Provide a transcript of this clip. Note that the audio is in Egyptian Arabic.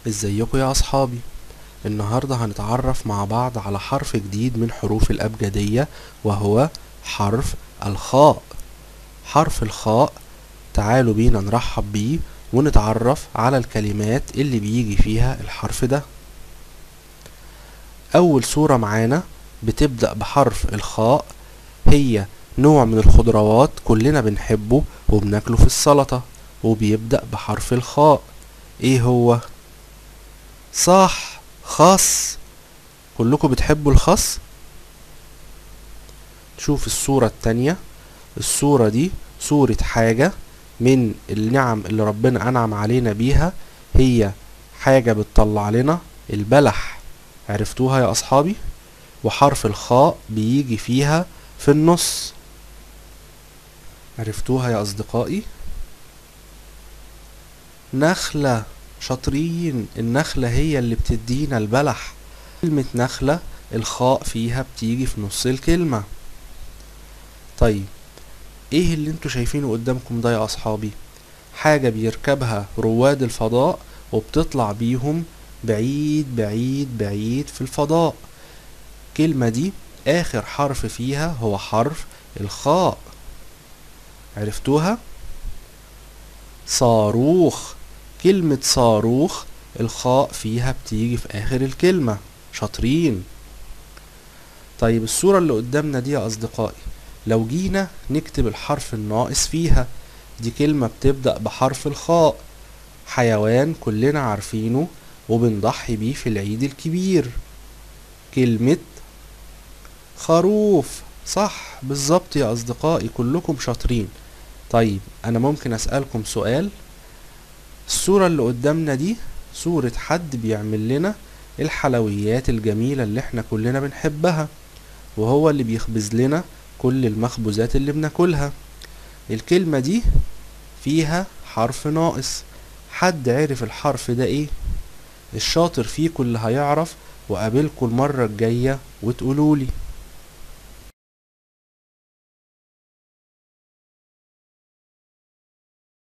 ازيكم يا اصحابي النهارده هنتعرف مع بعض على حرف جديد من حروف الابجديه وهو حرف الخاء حرف الخاء تعالوا بينا نرحب بيه ونتعرف على الكلمات اللي بيجي فيها الحرف ده اول صوره معانا بتبدا بحرف الخاء هي نوع من الخضروات كلنا بنحبه وبناكله في السلطه وبيبدا بحرف الخاء ايه هو صح خس كلكم بتحبوا الخس شوف الصورة التانية الصورة دي صورة حاجة من النعم اللي ربنا أنعم علينا بيها هي حاجة بتطلع لنا البلح عرفتوها يا أصحابي وحرف الخاء بيجي فيها في النص عرفتوها يا أصدقائي نخلة شاطرين النخلة هي اللي بتدينا البلح كلمة نخلة الخاء فيها بتيجي في نص الكلمة طيب ايه اللي انتوا شايفينه قدامكم ده يا اصحابي حاجة بيركبها رواد الفضاء وبتطلع بيهم بعيد بعيد بعيد في الفضاء الكلمة دي اخر حرف فيها هو حرف الخاء عرفتوها صاروخ كلمة صاروخ الخاء فيها بتيجي في آخر الكلمة شاطرين طيب الصورة اللي قدامنا دي يا أصدقائي لو جينا نكتب الحرف الناقص فيها دي كلمة بتبدأ بحرف الخاء حيوان كلنا عارفينه وبنضحي بيه في العيد الكبير كلمة خروف صح بالظبط يا أصدقائي كلكم شاطرين طيب أنا ممكن أسألكم سؤال الصورة اللي قدامنا دي صورة حد بيعمل لنا الحلويات الجميلة اللي احنا كلنا بنحبها وهو اللي بيخبز لنا كل المخبوزات اللي بناكلها الكلمة دي فيها حرف ناقص حد عرف الحرف ده ايه الشاطر فيكم اللي هيعرف وقابلكم المرة الجاية وتقولولي